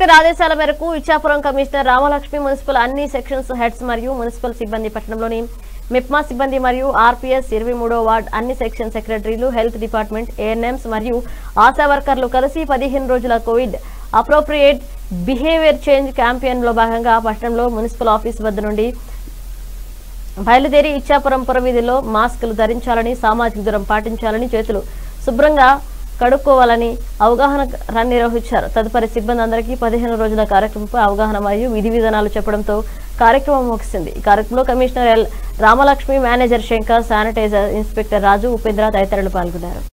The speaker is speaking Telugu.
కలెక్టర్ ఆదేశాల మేరకు ఇచ్చాపురం కమిషనర్ రామలక్ష్మి మున్సిపల్ అన్ని సెక్షన్స్ హెడ్స్ మరియు మున్సిపల్ సిబ్బంది పట్టణంలోని మిప్మా సిబ్బంది మరియు ఆర్పీఎస్ ఇరవై మూడో వార్డ్ అన్ని సెక్షన్ సెక్రటరీలు హెల్త్ డిపార్ట్మెంట్ ఏఎన్ఎంస్ మరియు ఆశా వర్కర్లు కలిసి పదిహేను రోజుల Covid appropriate behaviour change campaign లో భాగంగా పట్టణంలో మున్సిపల్ ఆఫీస్ వద్ద నుండి బయలుదేరి ఇచ్చాపురం పురవీధిలో మాస్కులు ధరించాలని సామాజిక దూరం పాటించాలని చేతులు శుభ్రంగా కడుక్కోవాలని అవగాహన రన్ నిర్వహించారు తదుపరి సిబ్బంది అందరికీ పదిహేను రోజుల కార్యక్రమంపై అవగాహన మరియు విధి విధానాలు చెప్పడంతో కార్యక్రమం ముగిసింది ఈ కార్యక్రమంలో commissioner L Ramalakshmi manager Shankar sanitizer inspector Raju Upendra తదితరులు పాల్గొన్నారు